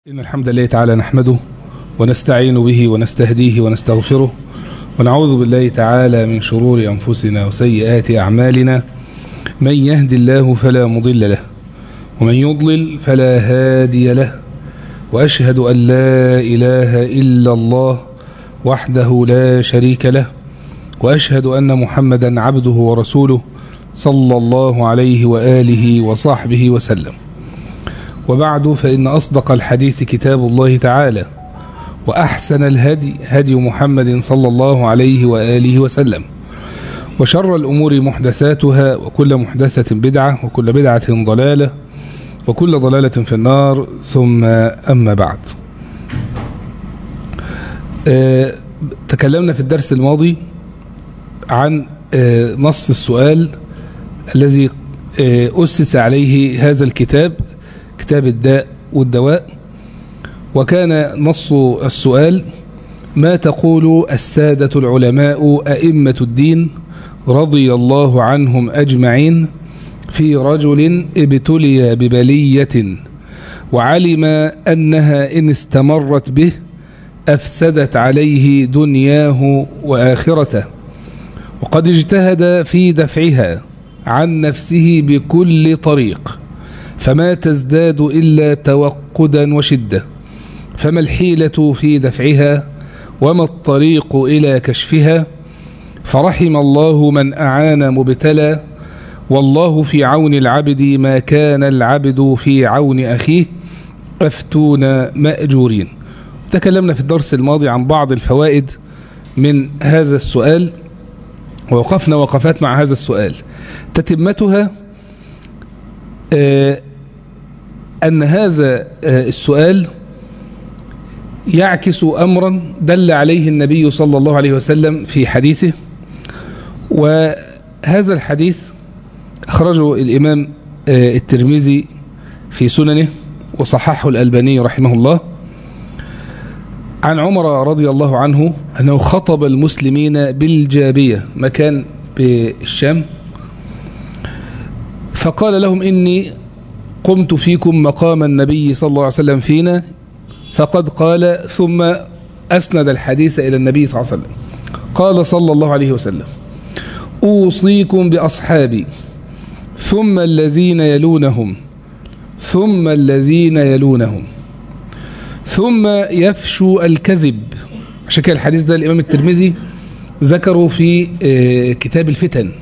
إن الحمد لله تعالى نحمده ونستعين به ونستهديه ونستغفره ونعوذ بالله تعالى من شرور أنفسنا وسيئات أعمالنا من يهد الله فلا مضل له ومن يضلل فلا هادي له وأشهد أن لا إله إلا الله وحده لا شريك له وأشهد أن محمدا عبده ورسوله صلى الله عليه وآله وصحبه وسلم وبعد فإن أصدق الحديث كتاب الله تعالى وأحسن الهدي هدي محمد صلى الله عليه وآله وسلم وشر الأمور محدثاتها وكل محدثة بدعة وكل بدعة ضلالة وكل ضلالة في النار ثم أما بعد آه تكلمنا في الدرس الماضي عن آه نص السؤال الذي آه أسس عليه هذا الكتاب كتاب الداء والدواء وكان نص السؤال ما تقول السادة العلماء أئمة الدين رضي الله عنهم أجمعين في رجل ابتلي ببلية وعلم أنها إن استمرت به أفسدت عليه دنياه وآخرته وقد اجتهد في دفعها عن نفسه بكل طريق فما تزداد إلا توقدا وشدة فما الحيلة في دفعها وما الطريق إلى كشفها فرحم الله من أعان مبتلى والله في عون العبد ما كان العبد في عون أخيه أفتون مأجورين تكلمنا في الدرس الماضي عن بعض الفوائد من هذا السؤال ووقفنا وقفات مع هذا السؤال تتمتها آه أن هذا السؤال يعكس أمرا دل عليه النبي صلى الله عليه وسلم في حديثه وهذا الحديث أخرجه الإمام الترمذي في سننه وصححه الألباني رحمه الله عن عمر رضي الله عنه أنه خطب المسلمين بالجابية مكان بالشام فقال لهم إني قمت فيكم مقام النبي صلى الله عليه وسلم فينا فقد قال ثم أسند الحديث إلى النبي صلى الله عليه وسلم قال صلى الله عليه وسلم أوصيكم بأصحابي ثم الذين يلونهم ثم الذين يلونهم ثم يفشو الكذب عشان كده الحديث ده الإمام الترمذي ذكره في كتاب الفتن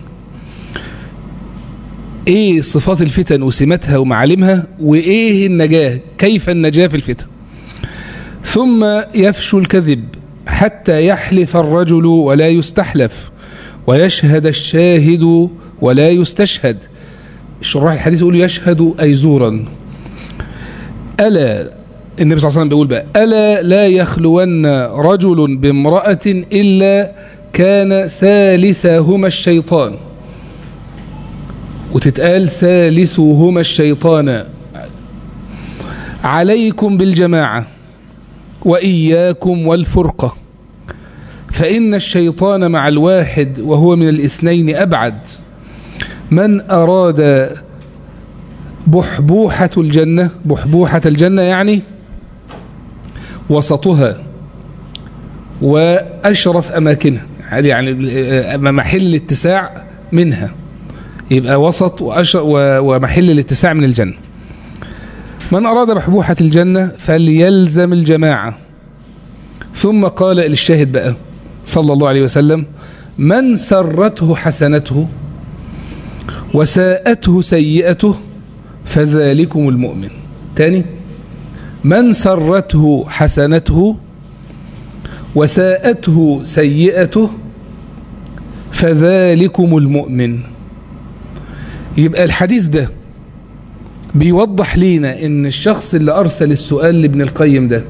ايه صفات الفتن وسماتها ومعالمها وايه النجاة كيف النجاة في الفتن ثم يفشو الكذب حتى يحلف الرجل ولا يستحلف ويشهد الشاهد ولا يستشهد الشراح الحديث يقول يشهد أي زورا ألا النبي صلى الله عليه وسلم بيقول بقى ألا لا يخلون رجل بامرأة إلا كان ثالثهما الشيطان وتتقال ثالثهما الشيطان عليكم بالجماعة وإياكم والفرقة فإن الشيطان مع الواحد وهو من الاثنين أبعد من أراد بحبوحة الجنة بحبوحة الجنة يعني وسطها وأشرف أماكنها يعني محل الاتساع منها يبقى وسط ومحل الاتساع من الجنة من أراد محبوحة الجنة فليلزم الجماعة ثم قال للشاهد بقى صلى الله عليه وسلم من سرته حسنته وساءته سيئته فذلكم المؤمن تاني من سرته حسنته وساءته سيئته فذلكم المؤمن يبقى الحديث ده بيوضح لينا ان الشخص اللي ارسل السؤال لابن القيم ده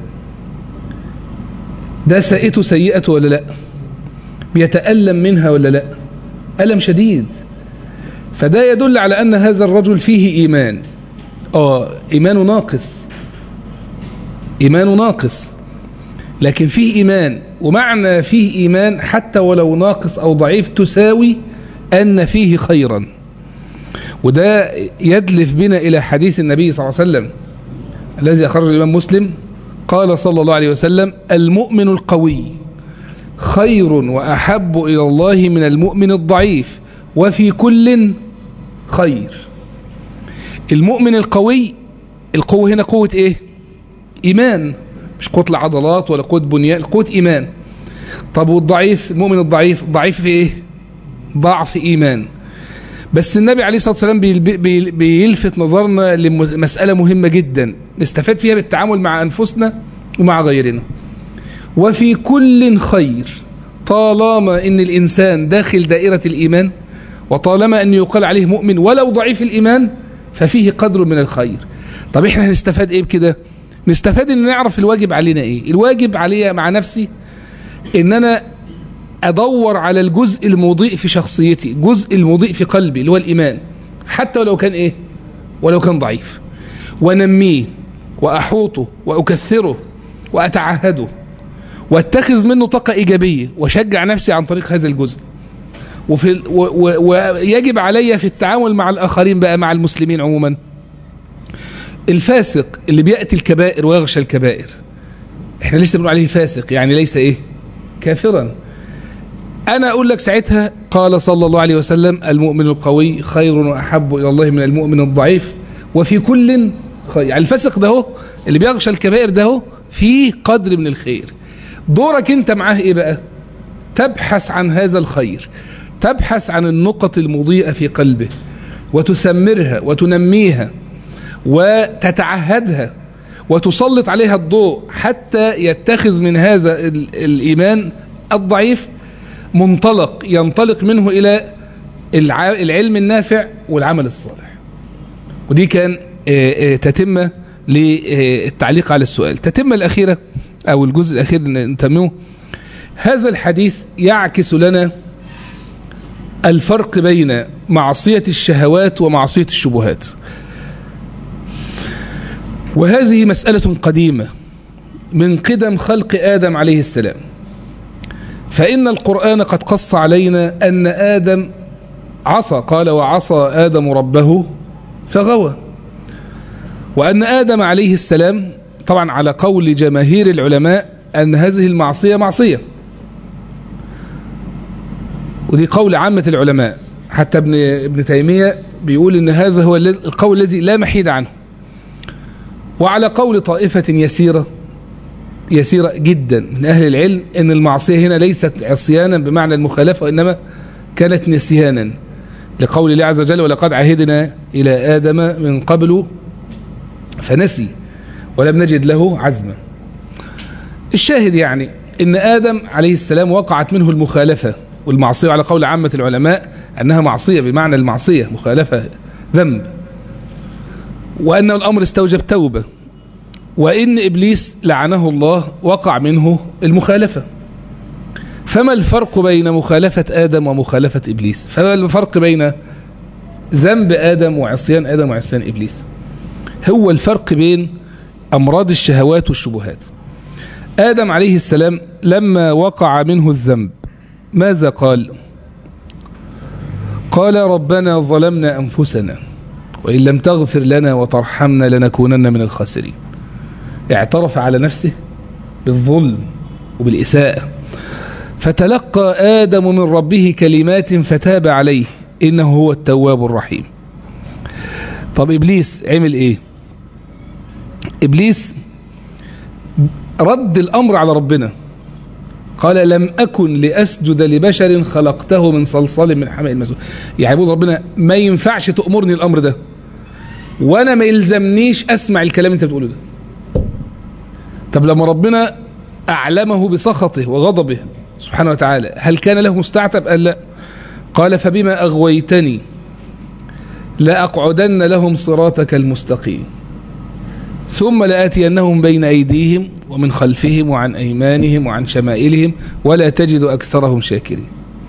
ده سائته سيئته ولا لا بيتألم منها ولا لا ألم شديد فده يدل على أن هذا الرجل فيه إيمان آه إيمانه ناقص إيمانه ناقص لكن فيه إيمان ومعنى فيه إيمان حتى ولو ناقص أو ضعيف تساوي أن فيه خيرا وده يدلف بنا إلى حديث النبي صلى الله عليه وسلم الذي أخرج الإمام مسلم قال صلى الله عليه وسلم المؤمن القوي خير وأحب إلى الله من المؤمن الضعيف وفي كل خير المؤمن القوي القوة هنا قوة إيه إيمان مش قوة العضلات ولا قوة بنيان قوة إيمان طب والضعيف المؤمن الضعيف ضعيف في إيه ضعف إيمان بس النبي عليه الصلاة والسلام بيلفت نظرنا لمسألة مهمة جدا نستفاد فيها بالتعامل مع أنفسنا ومع غيرنا وفي كل خير طالما ان الانسان داخل دائرة الايمان وطالما ان يقال عليه مؤمن ولو ضعيف الايمان ففيه قدر من الخير طب احنا هنستفاد ايه بكده نستفاد ان نعرف الواجب علينا ايه الواجب عليا مع نفسي ان انا ادور على الجزء المضيء في شخصيتي الجزء المضيء في قلبي اللي هو الايمان حتى ولو كان ايه ولو كان ضعيف ونميه واحوطه واكثره واتعهده واتخذ منه طاقة إيجابية وشجع نفسي عن طريق هذا الجزء وفي و و ويجب علي في التعامل مع الآخرين بقى مع المسلمين عموما الفاسق اللي بيأتي الكبائر ويغشى الكبائر احنا لسه بنقول عليه فاسق يعني ليس ايه كافرا انا اقول لك ساعتها قال صلى الله عليه وسلم المؤمن القوي خير واحب الى الله من المؤمن الضعيف وفي كل خير يعني الفاسق ده هو اللي بيغشى الكبائر ده هو فيه قدر من الخير دورك انت معاه ايه بقى تبحث عن هذا الخير تبحث عن النقط المضيئة في قلبه وتثمرها وتنميها وتتعهدها وتسلط عليها الضوء حتى يتخذ من هذا الإيمان الضعيف منطلق ينطلق منه إلى العلم النافع والعمل الصالح ودي كان تتمة للتعليق على السؤال تتمة الأخيرة أو الجزء الأخير نتممه هذا الحديث يعكس لنا الفرق بين معصية الشهوات ومعصية الشبهات وهذه مسألة قديمة من قدم خلق آدم عليه السلام فإن القرآن قد قص علينا أن آدم عصى قال وعصى آدم ربه فغوى وأن آدم عليه السلام طبعا على قول جماهير العلماء أن هذه المعصية معصية ودي قول عامة العلماء حتى ابن, ابن تيمية بيقول ان هذا هو القول الذي لا محيد عنه وعلى قول طائفة يسيرة يسيرة جدا من أهل العلم ان المعصية هنا ليست عصيانا بمعنى المخالفة وإنما كانت نسيانا لقول الله عز وجل ولقد عهدنا إلى آدم من قبل فنسي ولم نجد له عزما الشاهد يعني ان آدم عليه السلام وقعت منه المخالفة والمعصية على قول عامة العلماء أنها معصية بمعنى المعصية مخالفة ذنب وأن الأمر استوجب توبة وإن إبليس لعنه الله وقع منه المخالفة فما الفرق بين مخالفة آدم ومخالفة إبليس فما الفرق بين ذنب آدم وعصيان آدم وعصيان إبليس هو الفرق بين أمراض الشهوات والشبهات آدم عليه السلام لما وقع منه الذنب ماذا قال قال ربنا ظلمنا أنفسنا وإن لم تغفر لنا وترحمنا لنكونن من الخاسرين اعترف على نفسه بالظلم وبالإساءة فتلقى آدم من ربه كلمات فتاب عليه إنه هو التواب الرحيم طب إبليس عمل إيه إبليس رد الأمر على ربنا قال لم أكن لأسجد لبشر خلقته من صلصال من حماء المسجد يعني بيقول ربنا ما ينفعش تأمرني الأمر ده وأنا ما يلزمنيش أسمع الكلام أنت بتقوله ده طب لما ربنا أعلمه بسخطه وغضبه سبحانه وتعالى هل كان له مستعتب قال لا قال فبما أغويتني لأقعدن لهم صراطك المستقيم ثم لآتينهم بين أيديهم ومن خلفهم وعن أيمانهم وعن شمائلهم ولا تجد أكثرهم شاكرين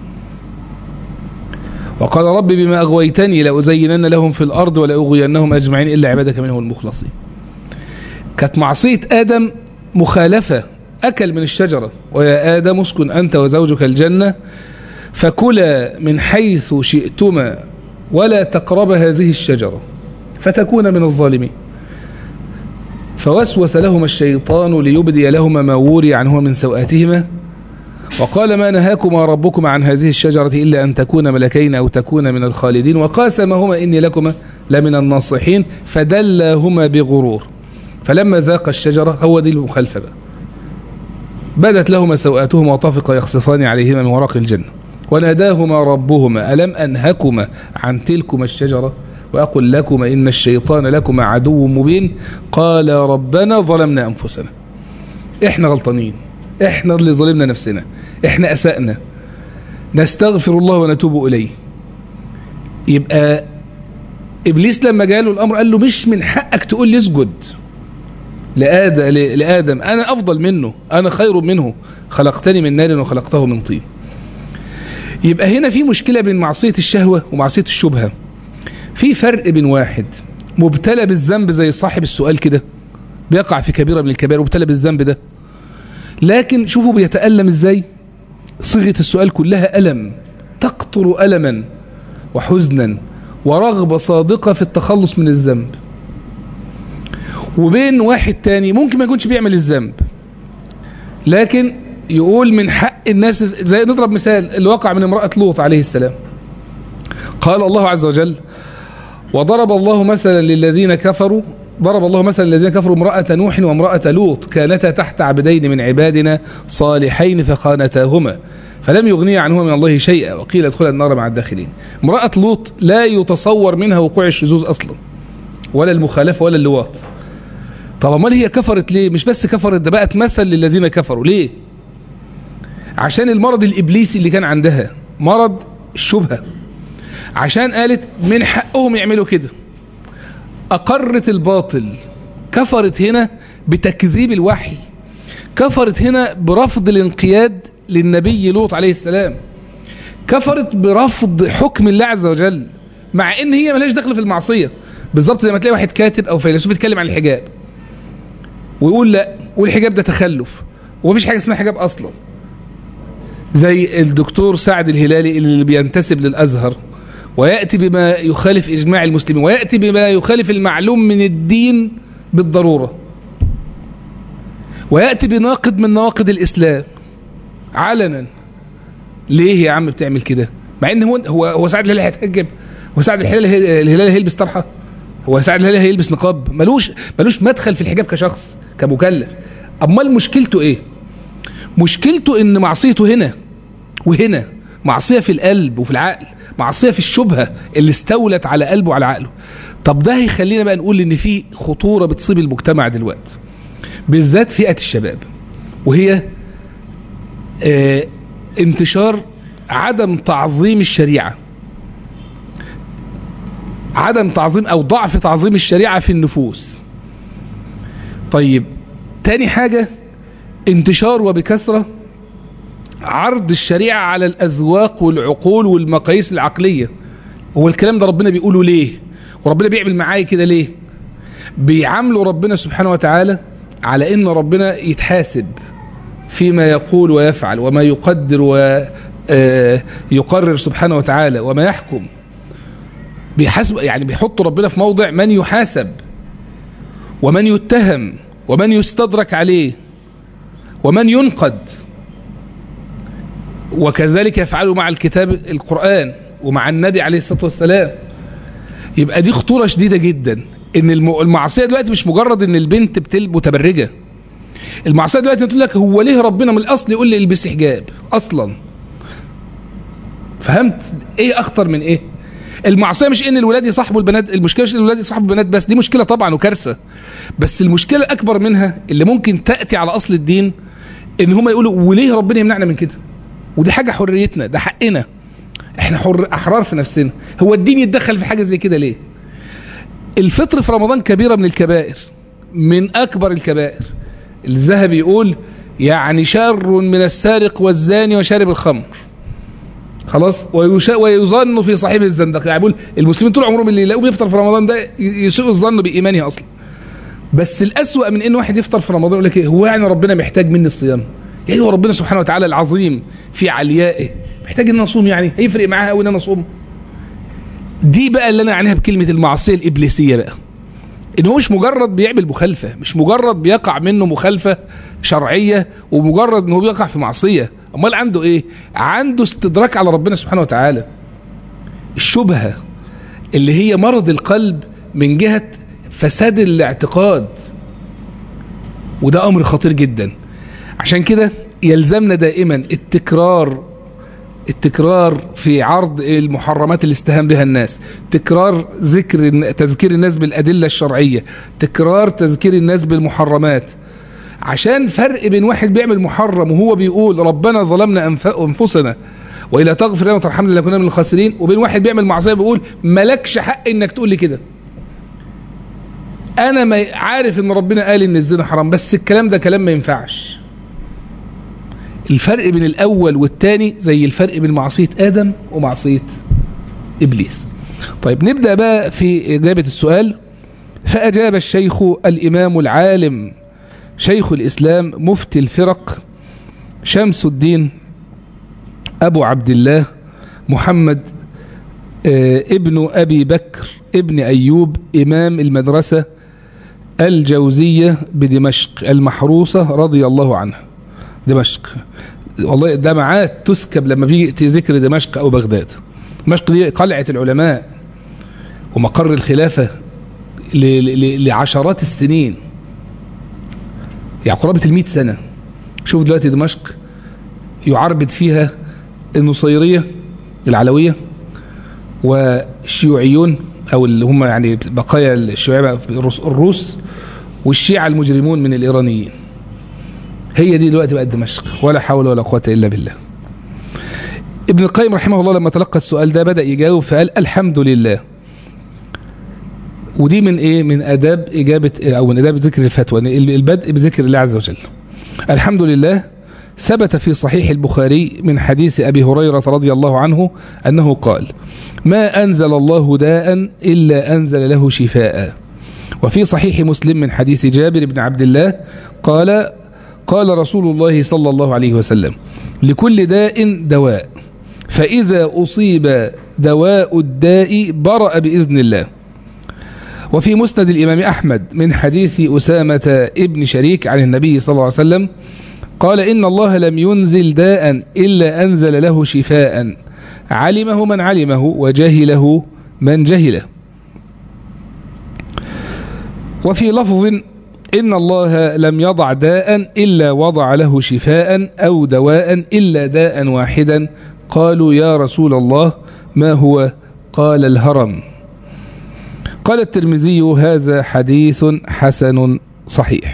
وقال رب بما أغويتني لأزينن لهم في الأرض ولأغوينهم أجمعين إلا عبادك منهم المخلصين كانت معصية آدم مخالفة أكل من الشجرة ويا آدم اسكن أنت وزوجك الجنة فكلا من حيث شئتما ولا تقرب هذه الشجرة فتكون من الظالمين فوسوس لهما الشيطان ليبدي لهما ما وري عنهما من سوآتهما وقال ما نهاكما ربكما عن هذه الشجرة إلا أن تكون ملكين أو تكون من الخالدين وقاسمهما إني لكما لمن الناصحين فدلاهما بغرور فلما ذاق الشجرة هو دي المخالفة بقى بدت لهما سوآتهما وطفق يخصفان عليهما من ورق الجنة وناداهما ربهما ألم أنهكما عن تلكما الشجرة وأقول لكما إن الشيطان لكما عدو مبين قال ربنا ظلمنا أنفسنا إحنا غلطانين إحنا اللي ظلمنا نفسنا إحنا أسأنا نستغفر الله ونتوب إليه يبقى إبليس لما جاله الأمر قال له مش من حقك تقول لي اسجد لآدم, لآدم أنا أفضل منه أنا خير منه خلقتني من نار وخلقته من طين يبقى هنا في مشكلة بين معصية الشهوة ومعصية الشبهة في فرق بين واحد مبتلى بالذنب زي صاحب السؤال كده بيقع في كبيرة من الكبائر مبتلى بالذنب ده لكن شوفوا بيتألم ازاي صيغة السؤال كلها ألم تقطر ألما وحزنا ورغبة صادقة في التخلص من الذنب وبين واحد تاني ممكن ما يكونش بيعمل الذنب لكن يقول من حق الناس زي نضرب مثال اللي وقع من امرأة لوط عليه السلام قال الله عز وجل وضرب الله مثلا للذين كفروا ضرب الله مثلا للذين كفروا امرأة نوح وامرأة لوط كانتا تحت عبدين من عبادنا صالحين فخانتاهما فلم يغني عنهما من الله شيئا وقيل ادخل النار مع الداخلين امرأة لوط لا يتصور منها وقوع الشذوذ أصلا ولا المخالفة ولا اللواط طب امال هي كفرت ليه مش بس كفرت ده بقت مثل للذين كفروا ليه عشان المرض الإبليسي اللي كان عندها مرض الشبهة عشان قالت من حقهم يعملوا كده أقرت الباطل كفرت هنا بتكذيب الوحي كفرت هنا برفض الانقياد للنبي لوط عليه السلام كفرت برفض حكم الله عز وجل مع ان هي ملهاش دخل في المعصية بالظبط زي ما تلاقي واحد كاتب او فيلسوف يتكلم عن الحجاب ويقول لا والحجاب ده تخلف ومفيش حاجة اسمها حجاب اصلا زي الدكتور سعد الهلالي اللي بينتسب للازهر ويأتي بما يخالف إجماع المسلمين ويأتي بما يخالف المعلوم من الدين بالضرورة ويأتي بناقد من نواقد الإسلام علنا ليه يا عم بتعمل كده مع ان هو هو هو سعد الهلالي هيتحجب هو سعد الهلالي الهلالي هيلبس طرحه هو سعد الهلالي هيلبس نقاب ملوش ملوش مدخل في الحجاب كشخص كمكلف امال مشكلته ايه مشكلته ان معصيته هنا وهنا معصيه في القلب وفي العقل معصيه في الشبهه اللي استولت على قلبه وعلى عقله طب ده هيخلينا بقى نقول ان في خطوره بتصيب المجتمع دلوقتي بالذات فئه الشباب وهي آه انتشار عدم تعظيم الشريعه عدم تعظيم او ضعف تعظيم الشريعه في النفوس طيب تاني حاجه انتشار وبكثره عرض الشريعة على الأذواق والعقول والمقاييس العقلية هو الكلام ده ربنا بيقوله ليه وربنا بيعمل معايا كده ليه بيعاملوا ربنا سبحانه وتعالى على ان ربنا يتحاسب فيما يقول ويفعل وما يقدر ويقرر سبحانه وتعالى وما يحكم بيحاسب يعني بيحط ربنا في موضع من يحاسب ومن يتهم ومن يستدرك عليه ومن ينقد وكذلك يفعلوا مع الكتاب القرآن ومع النبي عليه الصلاة والسلام يبقى دي خطورة شديدة جدا ان المعصية دلوقتي مش مجرد ان البنت بتلب متبرجة المعصية دلوقتي تقول لك هو ليه ربنا من الاصل يقول لي البسي حجاب اصلا فهمت ايه اخطر من ايه المعصيه مش ان الولاد يصاحبوا البنات المشكله مش ان الولاد يصاحبوا البنات بس دي مشكله طبعا وكارثه بس المشكله الاكبر منها اللي ممكن تاتي على اصل الدين ان هم يقولوا وليه ربنا يمنعنا من كده ودي حاجه حريتنا ده حقنا احنا حر احرار في نفسنا هو الدين يتدخل في حاجه زي كده ليه الفطر في رمضان كبيره من الكبائر من اكبر الكبائر الذهبي يقول يعني شر من السارق والزاني وشارب الخمر خلاص ويظن في صاحب الزندق يعني بيقول المسلمين طول عمرهم اللي يلاقوه بيفطر في رمضان ده يسوء الظن بايمانه اصلا بس الاسوأ من ان واحد يفطر في رمضان يقول لك هو يعني ربنا محتاج مني الصيام يعني هو ربنا سبحانه وتعالى العظيم في عليائه محتاج ان انا اصوم يعني هيفرق معاها قوي ان انا اصوم دي بقى اللي انا اعنيها بكلمه المعصيه الابليسيه بقى ان هو مش مجرد بيعمل مخالفه مش مجرد بيقع منه مخالفه شرعيه ومجرد ان هو بيقع في معصيه امال عنده ايه عنده استدراك على ربنا سبحانه وتعالى الشبهه اللي هي مرض القلب من جهه فساد الاعتقاد وده امر خطير جدا عشان كده يلزمنا دائما التكرار التكرار في عرض المحرمات اللي استهان بها الناس تكرار ذكر تذكير الناس بالأدلة الشرعية تكرار تذكير الناس بالمحرمات عشان فرق بين واحد بيعمل محرم وهو بيقول ربنا ظلمنا أنفسنا وإلى تغفر لنا وترحمنا لكنا من الخاسرين وبين واحد بيعمل معصية بيقول ملكش حق إنك تقول لي كده أنا ما عارف إن ربنا قال إن الزنا حرام بس الكلام ده كلام ما ينفعش الفرق بين الأول والتاني زي الفرق بين معصية آدم ومعصية إبليس طيب نبدأ بقى في إجابة السؤال فأجاب الشيخ الإمام العالم شيخ الإسلام مفتي الفرق شمس الدين أبو عبد الله محمد ابن أبي بكر ابن أيوب إمام المدرسة الجوزية بدمشق المحروسة رضي الله عنه دمشق والله دمعات تسكب لما بيجي ذكر دمشق أو بغداد دمشق دي قلعة العلماء ومقر الخلافة لعشرات السنين يعني قرابة المئة سنة شوف دلوقتي دمشق يعربد فيها النصيرية العلوية والشيوعيون أو اللي هم يعني بقايا الشيوعية الروس والشيعة المجرمون من الإيرانيين هي دي دلوقتي بقت دمشق ولا حول ولا قوة إلا بالله ابن القيم رحمه الله لما تلقى السؤال ده بدأ يجاوب فقال الحمد لله ودي من ايه من اداب اجابه او من اداب ذكر الفتوى البدء بذكر الله عز وجل الحمد لله ثبت في صحيح البخاري من حديث ابي هريره رضي الله عنه انه قال ما انزل الله داء الا انزل له شفاء وفي صحيح مسلم من حديث جابر بن عبد الله قال قال رسول الله صلى الله عليه وسلم لكل داء دواء فإذا أصيب دواء الداء برأ بإذن الله وفي مسند الإمام أحمد من حديث أسامة ابن شريك عن النبي صلى الله عليه وسلم قال إن الله لم ينزل داء إلا أنزل له شفاء علمه من علمه وجهله من جهله وفي لفظ إن الله لم يضع داء إلا وضع له شفاء أو دواء إلا داء واحدا قالوا يا رسول الله ما هو قال الهرم قال الترمذي هذا حديث حسن صحيح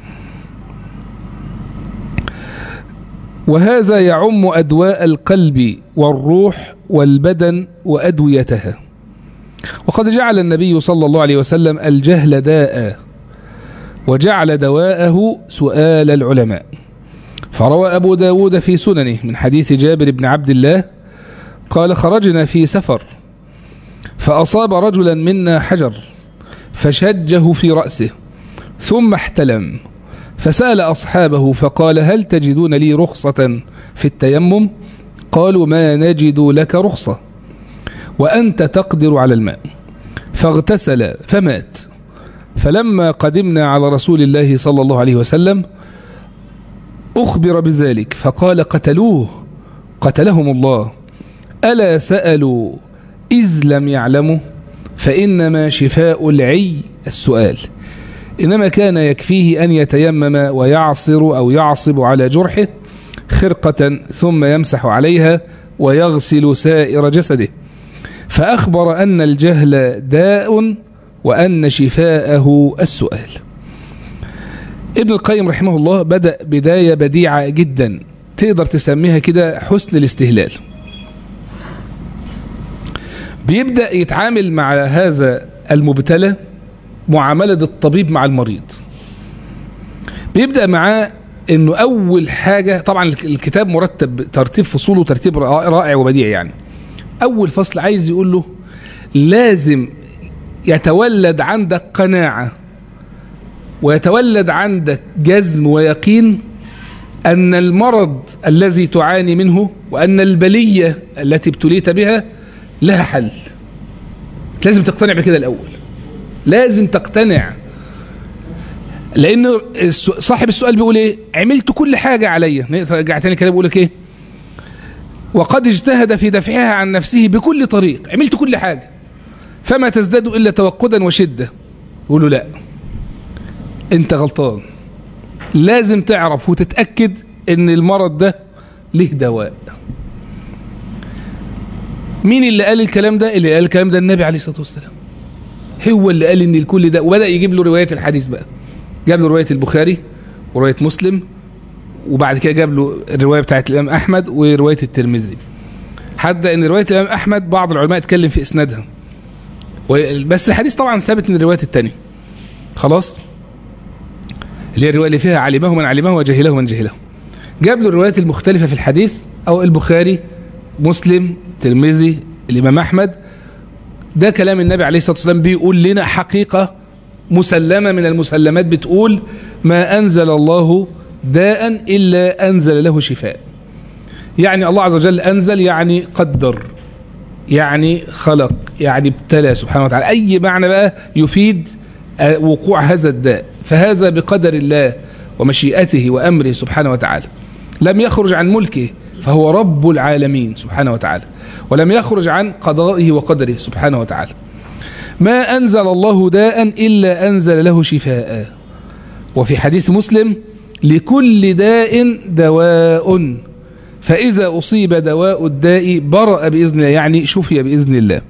وهذا يعم أدواء القلب والروح والبدن وأدويتها وقد جعل النبي صلى الله عليه وسلم الجهل داء وجعل دواءه سؤال العلماء فروى أبو داود في سننه من حديث جابر بن عبد الله قال خرجنا في سفر فأصاب رجلا منا حجر فشجه في رأسه ثم احتلم فسأل أصحابه فقال هل تجدون لي رخصة في التيمم قالوا ما نجد لك رخصة وأنت تقدر على الماء فاغتسل فمات فلما قدمنا على رسول الله صلى الله عليه وسلم أخبر بذلك فقال قتلوه قتلهم الله ألا سألوا إذ لم يعلموا فإنما شفاء العي السؤال إنما كان يكفيه أن يتيمم ويعصر أو يعصب على جرحه خرقة ثم يمسح عليها ويغسل سائر جسده فأخبر أن الجهل داء وأن شفاءه السؤال ابن القيم رحمه الله بدأ بداية بديعة جدا تقدر تسميها كده حسن الاستهلال بيبدأ يتعامل مع هذا المبتلى معاملة الطبيب مع المريض بيبدأ معاه انه اول حاجة طبعا الكتاب مرتب ترتيب فصوله ترتيب رائع وبديع يعني اول فصل عايز يقول له لازم يتولد عندك قناعة ويتولد عندك جزم ويقين أن المرض الذي تعاني منه وأن البلية التي ابتليت بها لها حل لازم تقتنع بكده الأول لازم تقتنع لان صاحب السؤال بيقول ايه عملت كل حاجه عليا نرجع تاني كده بيقول لك ايه وقد اجتهد في دفعها عن نفسه بكل طريق عملت كل حاجه فما تزداد الا توقدا وشده يقول له لا انت غلطان لازم تعرف وتتاكد ان المرض ده له دواء مين اللي قال الكلام ده اللي قال الكلام ده النبي عليه الصلاه والسلام هو اللي قال ان الكل ده وبدا يجيب له روايات الحديث بقى جاب له روايه البخاري وروايه مسلم وبعد كده جاب له الروايه بتاعت الامام احمد وروايه الترمذي حتى ان روايه الامام احمد بعض العلماء اتكلم في اسنادها بس الحديث طبعا ثابت من الروايات الثانيه خلاص اللي هي الروايه اللي فيها علمه من علمه وجهله من جهله جاب له الروايات المختلفه في الحديث او البخاري مسلم ترمذي الامام احمد ده كلام النبي عليه الصلاه والسلام بيقول لنا حقيقه مسلمه من المسلمات بتقول ما انزل الله داء الا انزل له شفاء يعني الله عز وجل انزل يعني قدر يعني خلق يعني ابتلى سبحانه وتعالى اي معنى بقى يفيد وقوع هذا الداء فهذا بقدر الله ومشيئته وامره سبحانه وتعالى لم يخرج عن ملكه فهو رب العالمين سبحانه وتعالى ولم يخرج عن قضائه وقدره سبحانه وتعالى ما أنزل الله داء إلا أنزل له شفاء وفي حديث مسلم لكل داء دواء فإذا أصيب دواء الداء برأ بإذن الله يعني شفي بإذن الله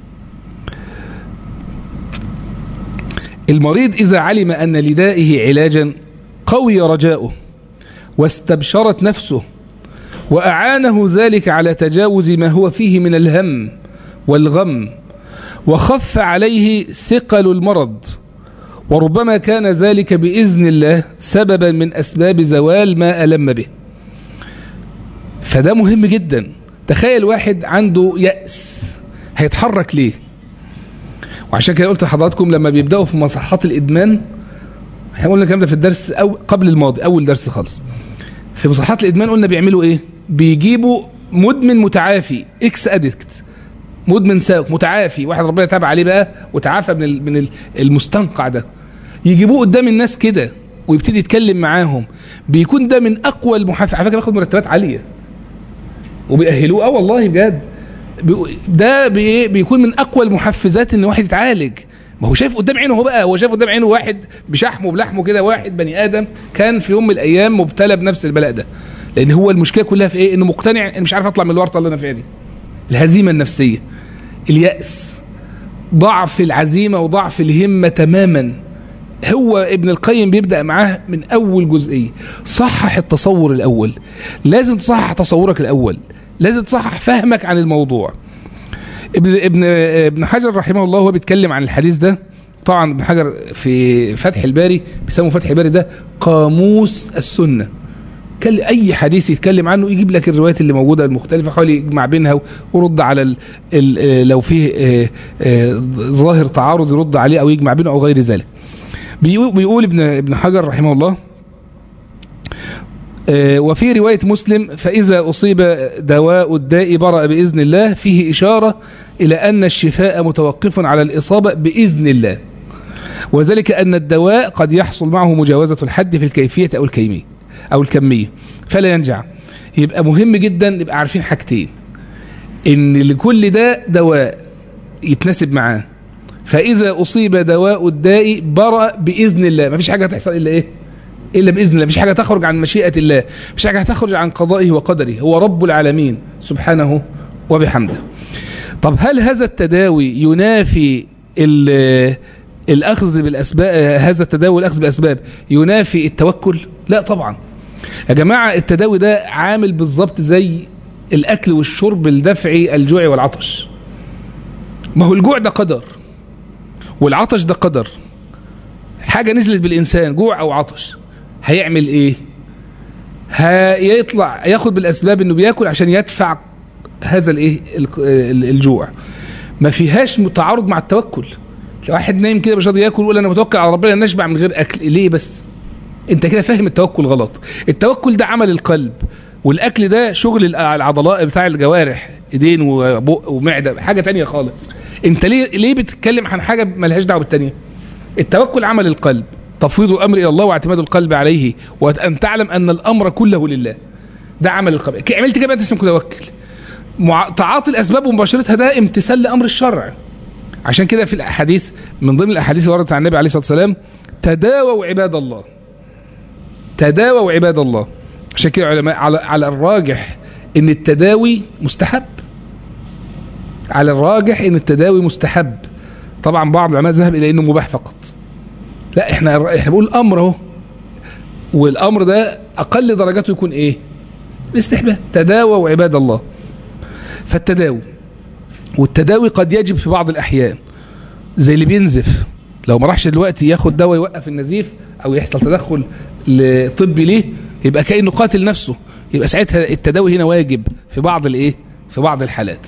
المريض إذا علم أن لدائه علاجا قوي رجاؤه واستبشرت نفسه وأعانه ذلك على تجاوز ما هو فيه من الهم والغم وخف عليه ثقل المرض وربما كان ذلك بإذن الله سببا من أسباب زوال ما ألم به فده مهم جدا تخيل واحد عنده يأس هيتحرك ليه وعشان كده قلت لحضراتكم لما بيبدأوا في مصحات الإدمان احنا قلنا الكلام ده في الدرس أو قبل الماضي أول درس خالص في مصحات الإدمان قلنا بيعملوا إيه بيجيبوا مدمن متعافي اكس ادكت مدمن ساوك متعافي واحد ربنا تاب عليه بقى وتعافى من من المستنقع ده يجيبوه قدام الناس كده ويبتدي يتكلم معاهم بيكون ده من اقوى المحافظ على فكره بياخد مرتبات عاليه وبيأهلوه اه والله بجد ده بي بيكون من اقوى المحفزات ان واحد يتعالج ما هو شايف قدام عينه هو بقى هو شايف قدام عينه واحد بشحمه بلحمه كده واحد بني ادم كان في يوم من الايام مبتلى بنفس البلاء ده لان هو المشكله كلها في ايه انه مقتنع ان مش عارف اطلع من الورطه اللي انا فيها دي الهزيمه النفسيه الياس ضعف العزيمه وضعف الهمه تماما هو ابن القيم بيبدا معاه من اول جزئيه صحح التصور الاول لازم تصحح تصورك الاول لازم تصحح فهمك عن الموضوع ابن ابن ابن حجر رحمه الله هو بيتكلم عن الحديث ده طبعا ابن حجر في فتح الباري بيسموا فتح الباري ده قاموس السنه كل اي حديث يتكلم عنه يجيب لك الروايات اللي موجوده المختلفه حاول يجمع بينها ورد على ال ال لو فيه اه اه ظاهر تعارض يرد عليه او يجمع بينه او غير ذلك بيقول ابن ابن حجر رحمه الله اه وفي رواية مسلم فإذا أصيب دواء الداء برأ بإذن الله فيه إشارة إلى أن الشفاء متوقف على الإصابة بإذن الله وذلك أن الدواء قد يحصل معه مجاوزة الحد في الكيفية أو الكيمية أو الكمية فلا ينجع يبقى مهم جدا نبقى عارفين حاجتين إن لكل ده دواء يتناسب معاه فإذا أصيب دواء الداء برأ بإذن الله ما فيش حاجة هتحصل إلا إيه إلا بإذن الله مفيش حاجة تخرج عن مشيئة الله مفيش حاجة هتخرج عن قضائه وقدره هو رب العالمين سبحانه وبحمده طب هل هذا التداوي ينافي الأخذ بالأسباب هذا التداوي والأخذ بالأسباب ينافي التوكل لا طبعا يا جماعة التداوي ده عامل بالظبط زي الأكل والشرب الدفعي الجوع والعطش ما هو الجوع ده قدر والعطش ده قدر حاجة نزلت بالإنسان جوع أو عطش هيعمل إيه هيطلع ياخد بالأسباب إنه بياكل عشان يدفع هذا الإيه الجوع ما فيهاش تعارض مع التوكل لو واحد نايم كده مش راضي ياكل يقول انا متوكل على ربنا نشبع من غير اكل ليه بس انت كده فاهم التوكل غلط التوكل ده عمل القلب والاكل ده شغل العضلاء بتاع الجوارح ايدين وبق ومعده حاجه تانية خالص انت ليه ليه بتتكلم عن حاجه ملهاش دعوه بالثانيه التوكل عمل القلب تفويض الامر الى الله واعتماد القلب عليه وان تعلم ان الامر كله لله ده عمل القلب عملت كده بقى اسمك متوكل مع... تعاطي الاسباب ومباشرتها ده امتثال لامر الشرع عشان كده في الاحاديث من ضمن الاحاديث اللي وردت عن النبي عليه الصلاه والسلام تداووا عباد الله تداووا عباد الله عشان كده علماء على على الراجح ان التداوي مستحب على الراجح ان التداوي مستحب طبعا بعض العلماء ذهب الى انه مباح فقط لا احنا احنا بنقول امر اهو والامر ده اقل درجاته يكون ايه الاستحباب تداووا عباد الله فالتداوي والتداوي قد يجب في بعض الاحيان زي اللي بينزف لو ما راحش دلوقتي ياخد دواء يوقف النزيف او يحصل تدخل طبي ليه يبقى كانه قاتل نفسه يبقى ساعتها التداوي هنا واجب في بعض الايه في بعض الحالات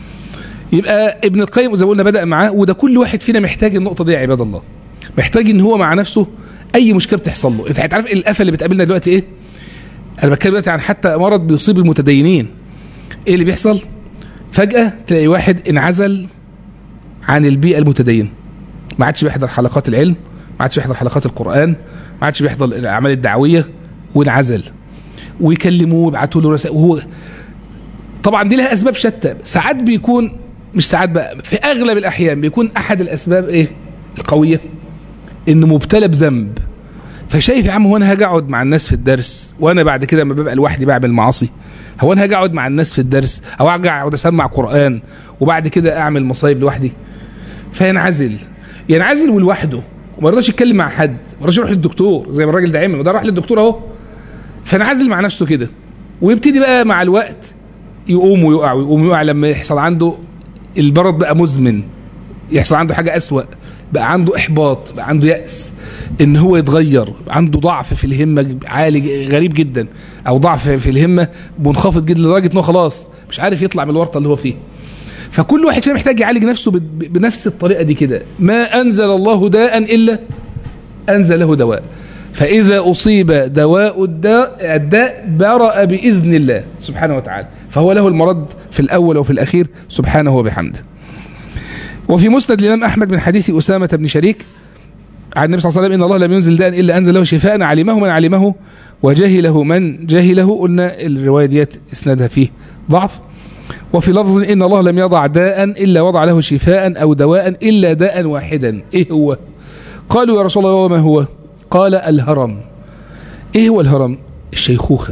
يبقى ابن القيم زي ما قلنا بدا معاه وده كل واحد فينا محتاج النقطه دي يا عباد الله محتاج ان هو مع نفسه اي مشكله بتحصل له انت عارف الافه اللي بتقابلنا دلوقتي ايه انا بتكلم دلوقتي عن حتى مرض بيصيب المتدينين ايه اللي بيحصل فجاه تلاقي واحد انعزل عن البيئه المتدينه ما عادش بيحضر حلقات العلم ما عادش بيحضر حلقات القران ما عادش بيحضر الاعمال الدعويه وانعزل ويكلموه ويبعتوا له رسائل وهو طبعا دي لها اسباب شتى ساعات بيكون مش ساعات بقى في اغلب الاحيان بيكون احد الاسباب ايه القويه انه مبتلى بذنب فشايف يا عم هو انا هاجي اقعد مع الناس في الدرس وانا بعد كده لما ببقى لوحدي بعمل معاصي هو انا هاجي اقعد مع الناس في الدرس او اجي اقعد اسمع قران وبعد كده اعمل مصايب لوحدي فينعزل ينعزل ولوحده وما يرضاش يتكلم مع حد ما يرضاش يروح للدكتور زي ما الراجل ده عمل وده راح للدكتور اهو فانعزل مع نفسه كده ويبتدي بقى مع الوقت يقوم ويقع ويقوم ويقع لما يحصل عنده البرد بقى مزمن يحصل عنده حاجه اسوأ بقى عنده احباط بقى عنده يأس ان هو يتغير عنده ضعف في الهمه عالي غريب جدا او ضعف في الهمه منخفض جدا لدرجه انه خلاص مش عارف يطلع من الورطه اللي هو فيه فكل واحد فينا محتاج يعالج نفسه بنفس الطريقه دي كده ما انزل الله داء الا انزل له دواء فاذا اصيب دواء الداء الداء برأ باذن الله سبحانه وتعالى فهو له المرض في الاول وفي الاخير سبحانه وبحمده وفي مسند الامام احمد من حديث اسامه بن شريك عن النبي صلى الله عليه وسلم ان الله لم ينزل داء الا انزل له شفاء علمه من علمه وجهله من جهله قلنا الروايه ديت اسنادها فيه ضعف وفي لفظ ان الله لم يضع داء الا وضع له شفاء او دواء الا داء واحدا ايه هو قالوا يا رسول الله وما هو قال الهرم ايه هو الهرم الشيخوخه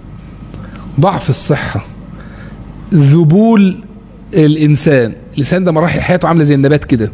ضعف الصحه ذبول الانسان الانسان ده مراحل حياته عامله زي النبات كده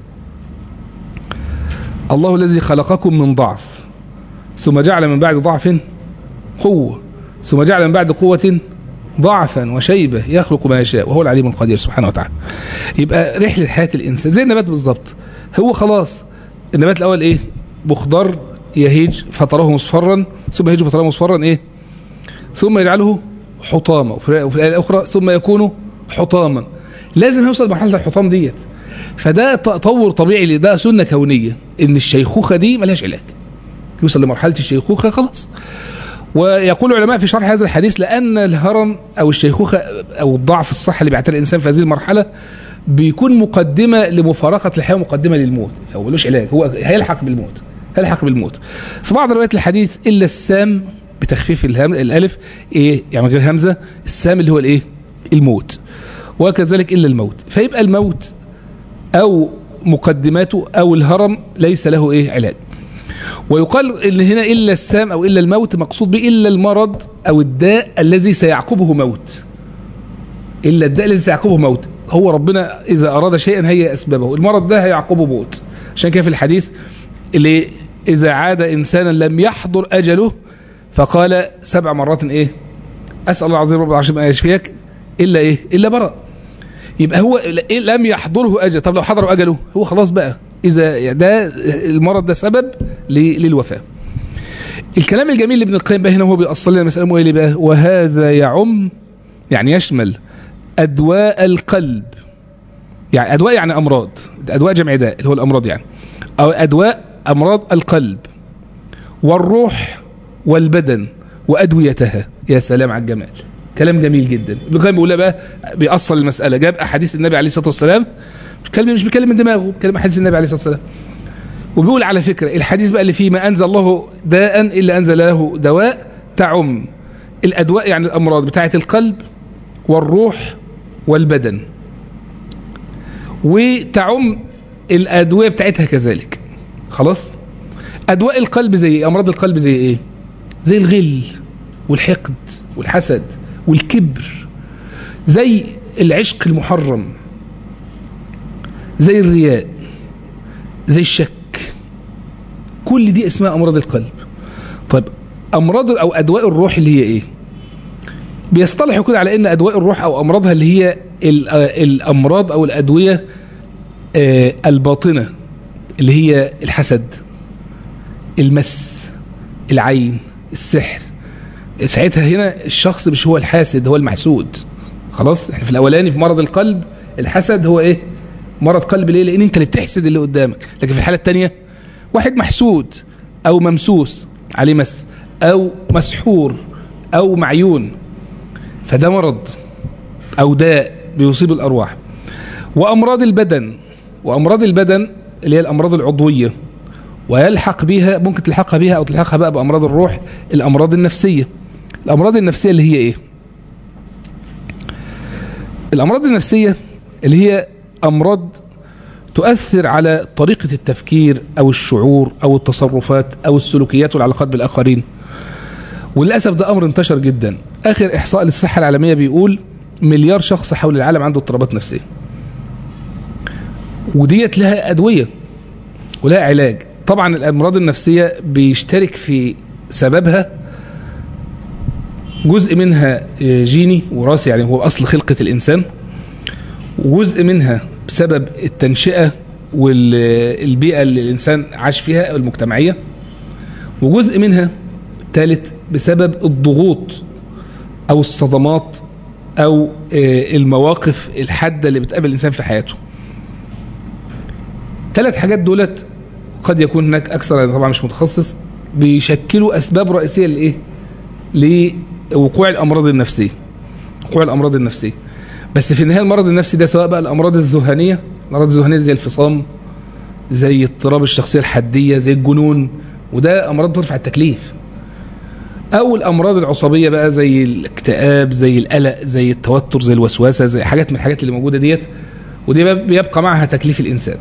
الله الذي خلقكم من ضعف ثم جعل من بعد ضعف قوه ثم جعل من بعد قوه ضعفا وشيبه يخلق ما يشاء وهو العليم القدير سبحانه وتعالى يبقى رحله حياه الانسان زي النبات بالظبط هو خلاص النبات الاول ايه بخضر يهيج فتراه مصفرا ثم يهيج فتراه مصفرا ايه ثم يجعله حطاما وفي الايه الاخرى ثم يكون حطاما لازم يوصل لمرحله الحطام ديت فده تطور طبيعي ده سنه كونيه ان الشيخوخه دي ملهاش علاج يوصل لمرحله الشيخوخه خلاص ويقول العلماء في شرح هذا الحديث لان الهرم او الشيخوخه او الضعف الصحه اللي بيعتري الانسان في هذه المرحله بيكون مقدمه لمفارقه الحياه ومقدمه للموت فهو ملوش علاج هو هيلحق بالموت هيلحق بالموت في بعض روايات الحديث الا السام بتخفيف الهم الالف ايه يعني من غير همزه السام اللي هو الايه الموت وكذلك الا الموت فيبقى الموت او مقدماته او الهرم ليس له ايه علاج ويقال ان هنا الا السام او الا الموت مقصود به الا المرض او الداء الذي سيعقبه موت الا الداء الذي سيعقبه موت هو ربنا اذا اراد شيئا هي اسبابه المرض ده هيعقبه موت عشان كده في الحديث اللي اذا عاد انسانا لم يحضر اجله فقال سبع مرات ايه اسال الله العظيم رب العالمين ان يشفيك الا ايه الا برأ يبقى هو لم يحضره اجل طب لو حضروا اجله هو خلاص بقى اذا ده المرض ده سبب للوفاه الكلام الجميل اللي ابن القيم بقى هنا هو بيأصل لنا مسألة ايه بقى وهذا يعم يعني يشمل أدواء القلب يعني أدواء يعني أمراض أدواء جمع داء اللي هو الأمراض يعني أو أدواء أمراض القلب والروح والبدن وأدويتها يا سلام على الجمال كلام جميل جدا ابن القيم بيقول بقى بيأصل المسألة جاب أحاديث النبي عليه الصلاة والسلام بيتكلم مش بيتكلم من دماغه بيتكلم حديث النبي عليه الصلاه والسلام وبيقول على فكره الحديث بقى اللي فيه ما انزل الله داء الا انزل له دواء تعم الادواء يعني الامراض بتاعه القلب والروح والبدن وتعم الادويه بتاعتها كذلك خلاص ادواء القلب زي إيه؟ امراض القلب زي ايه زي الغل والحقد والحسد والكبر زي العشق المحرم زي الرياء زي الشك كل دي اسمها امراض القلب طيب امراض او ادواء الروح اللي هي ايه بيصطلحوا كده على ان ادواء الروح او امراضها اللي هي ال- آه الامراض او الادويه آه، الباطنه اللي هي الحسد المس العين السحر ساعتها هنا الشخص مش هو الحاسد هو المحسود خلاص احنا في الاولاني في مرض القلب الحسد هو ايه مرض قلب ليه لان انت اللي بتحسد اللي قدامك لكن في الحاله الثانيه واحد محسود او ممسوس عليه مس او مسحور او معيون فده مرض او داء بيصيب الارواح وامراض البدن وامراض البدن اللي هي الامراض العضويه ويلحق بها ممكن تلحقها بها او تلحقها بقى بامراض الروح الامراض النفسيه الامراض النفسيه اللي هي ايه الامراض النفسيه اللي هي امراض تؤثر على طريقه التفكير او الشعور او التصرفات او السلوكيات والعلاقات بالاخرين وللاسف ده امر انتشر جدا اخر احصاء للصحه العالميه بيقول مليار شخص حول العالم عنده اضطرابات نفسيه وديت لها ادويه ولها علاج طبعا الامراض النفسيه بيشترك في سببها جزء منها جيني وراثي يعني هو اصل خلقه الانسان وجزء منها بسبب التنشئه والبيئه اللي الانسان عاش فيها او المجتمعيه وجزء منها ثالث بسبب الضغوط او الصدمات او آه، المواقف الحاده اللي بتقابل الانسان في حياته ثلاث حاجات دولت قد يكون هناك اكثر أنا طبعا مش متخصص بيشكلوا اسباب رئيسيه لايه لوقوع الامراض النفسيه وقوع الامراض النفسيه بس في النهايه المرض النفسي ده سواء بقى الامراض الذهانيه الامراض الذهانيه زي الفصام زي اضطراب الشخصيه الحديه زي الجنون وده امراض ترفع التكليف او الامراض العصبيه بقى زي الاكتئاب زي القلق زي التوتر زي الوسوسه زي حاجات من الحاجات اللي موجوده ديت ودي بقى بيبقى معها تكليف الانسان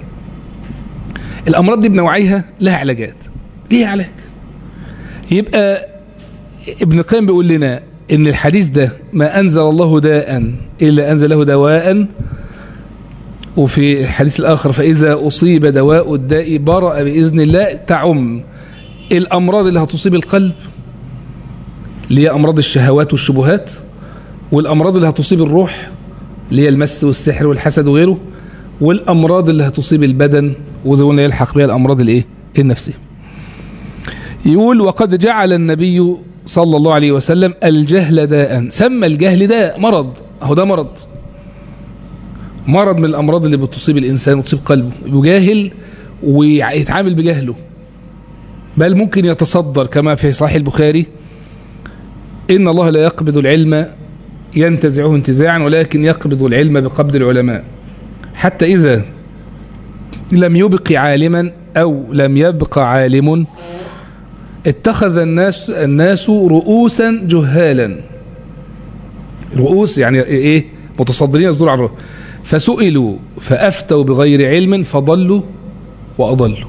الامراض دي بنوعيها لها علاجات ليها علاج يبقى ابن القيم بيقول لنا ان الحديث ده ما انزل الله داء الا انزل له دواء وفي الحديث الاخر فاذا اصيب دواء الداء برأ باذن الله تعم الامراض اللي هتصيب القلب اللي هي امراض الشهوات والشبهات والامراض اللي هتصيب الروح اللي هي المس والسحر والحسد وغيره والامراض اللي هتصيب البدن وزي ما قلنا يلحق بها الامراض الايه النفسيه يقول وقد جعل النبي صلى الله عليه وسلم الجهل داء سمى الجهل داء مرض اهو ده مرض مرض من الامراض اللي بتصيب الانسان وتصيب قلبه يجاهل ويتعامل بجهله بل ممكن يتصدر كما في صحيح البخاري ان الله لا يقبض العلم ينتزعه انتزاعا ولكن يقبض العلم بقبض العلماء حتى إذا لم يبق عالما أو لم يبق عالم اتخذ الناس الناس رؤوسا جهالا رؤوس يعني ايه متصدرين يصدروا عن فسئلوا فافتوا بغير علم فضلوا واضلوا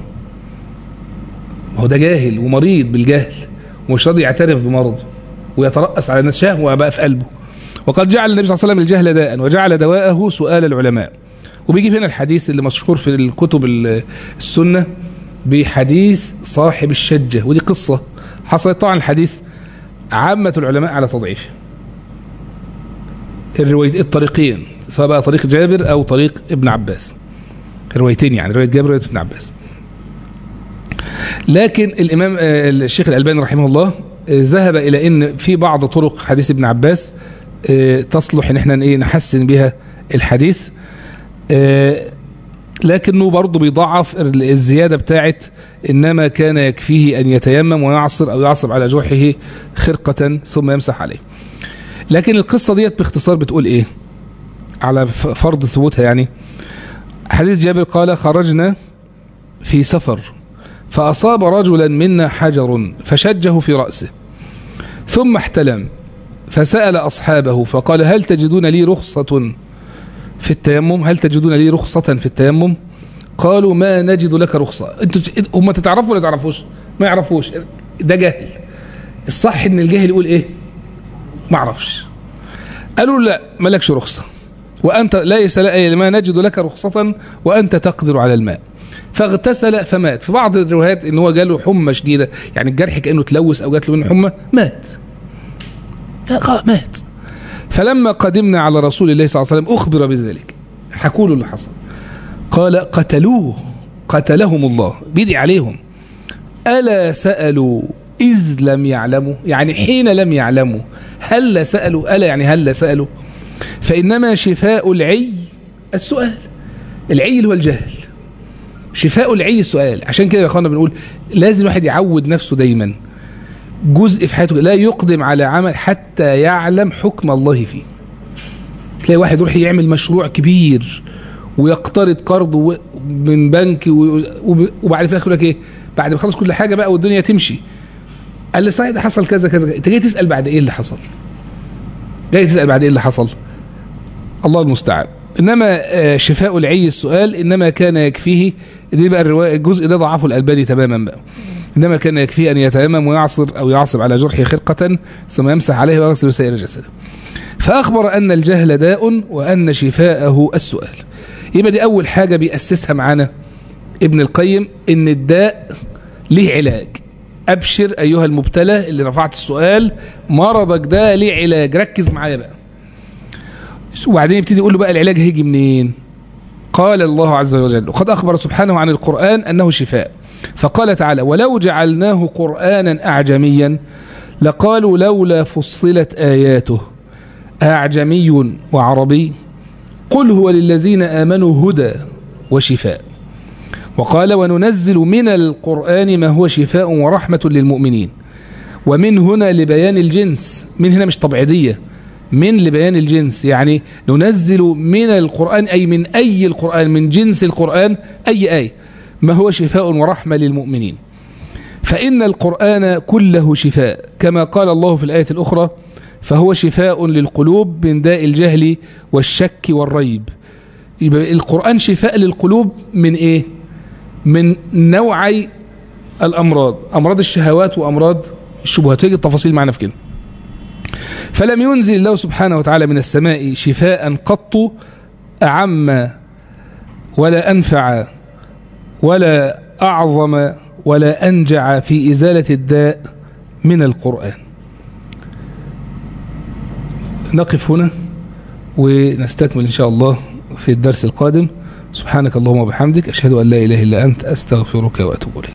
هو ده جاهل ومريض بالجهل ومش راضي يعترف بمرضه ويترأس على الناس شهوة بقى في قلبه وقد جعل النبي صلى الله عليه وسلم الجهل داء وجعل دواءه سؤال العلماء وبيجيب هنا الحديث اللي مشهور في الكتب السنة بحديث صاحب الشجة ودي قصة حصلت طبعا الحديث عامة العلماء على تضعيفه الرواية الطريقين سواء بقى طريق جابر أو طريق ابن عباس روايتين يعني رواية جابر ورواية ابن عباس لكن الإمام الشيخ الألباني رحمه الله ذهب إلى أن في بعض طرق حديث ابن عباس تصلح ان احنا ايه نحسن بها الحديث لكنه برضه بيضعف الزيادة بتاعت إنما كان يكفيه أن يتيمم ويعصر أو يعصر على جرحه خرقة ثم يمسح عليه لكن القصة ديت باختصار بتقول إيه على فرض ثبوتها يعني حديث جابر قال خرجنا في سفر فأصاب رجلا منا حجر فشجه في رأسه ثم احتلم فسأل أصحابه فقال هل تجدون لي رخصة في التيمم هل تجدون لي رخصة في التيمم قالوا ما نجد لك رخصة انتوا هم تتعرفوا ولا تعرفوش ما يعرفوش ده جهل الصح ان الجاهل يقول ايه ما اعرفش قالوا لا مالكش رخصة وأنت ليس ما نجد لك رخصة وأنت تقدر على الماء فاغتسل فمات في بعض الروايات ان هو جاله حمى شديده يعني الجرح كانه تلوث او جات له منه حمى مات مات فلما قدمنا على رسول الله صلى الله عليه وسلم اخبر بذلك حكوا له اللي حصل قال قتلوه قتلهم الله بيدي عليهم الا سالوا اذ لم يعلموا يعني حين لم يعلموا هل سالوا الا يعني هل سالوا فانما شفاء العي السؤال العي اللي هو الجهل شفاء العي السؤال عشان كده يا اخوانا بنقول لازم الواحد يعود نفسه دايما جزء في حياته لا يقدم على عمل حتى يعلم حكم الله فيه تلاقي واحد يروح يعمل مشروع كبير ويقترض قرض من بنك وبعد في يقول لك ايه بعد ما خلص كل حاجه بقى والدنيا تمشي قال لي صحيح ده حصل كذا كذا انت جاي تسال بعد ايه اللي حصل جاي تسال بعد ايه اللي حصل الله المستعان انما شفاء العي السؤال انما كان يكفيه دي بقى الروايه الجزء ده ضعفه الالباني تماما بقى انما كان يكفيه ان يتيمم ويعصر او يعصب على جرحه خرقه ثم يمسح عليه ويغسل سائر جسده فاخبر ان الجهل داء وان شفاءه السؤال يبقى دي اول حاجه بيأسسها معانا ابن القيم ان الداء ليه علاج ابشر ايها المبتلى اللي رفعت السؤال مرضك ده ليه علاج ركز معايا بقى وبعدين يبتدي يقول له بقى العلاج هيجي منين قال الله عز وجل وقد أخبر سبحانه عن القرآن أنه شفاء فقال تعالى ولو جعلناه قرآنا أعجميا لقالوا لولا فصلت آياته أعجمي وعربي قل هو للذين آمنوا هدى وشفاء وقال وننزل من القرآن ما هو شفاء ورحمة للمؤمنين ومن هنا لبيان الجنس من هنا مش طبيعية من لبيان الجنس يعني ننزل من القرآن أي من أي القرآن من جنس القرآن أي آية ما هو شفاء ورحمة للمؤمنين فإن القرآن كله شفاء كما قال الله في الآية الأخرى فهو شفاء للقلوب من داء الجهل والشك والريب يبقى القرآن شفاء للقلوب من إيه من نوعي الأمراض أمراض الشهوات وأمراض الشبهات هيجي التفاصيل معنا في كده فلم ينزل الله سبحانه وتعالى من السماء شفاء قط أعم ولا أنفع ولا أعظم ولا أنجع في إزالة الداء من القرآن نقف هنا ونستكمل إن شاء الله في الدرس القادم سبحانك اللهم وبحمدك أشهد أن لا إله إلا أنت أستغفرك وأتوب إليك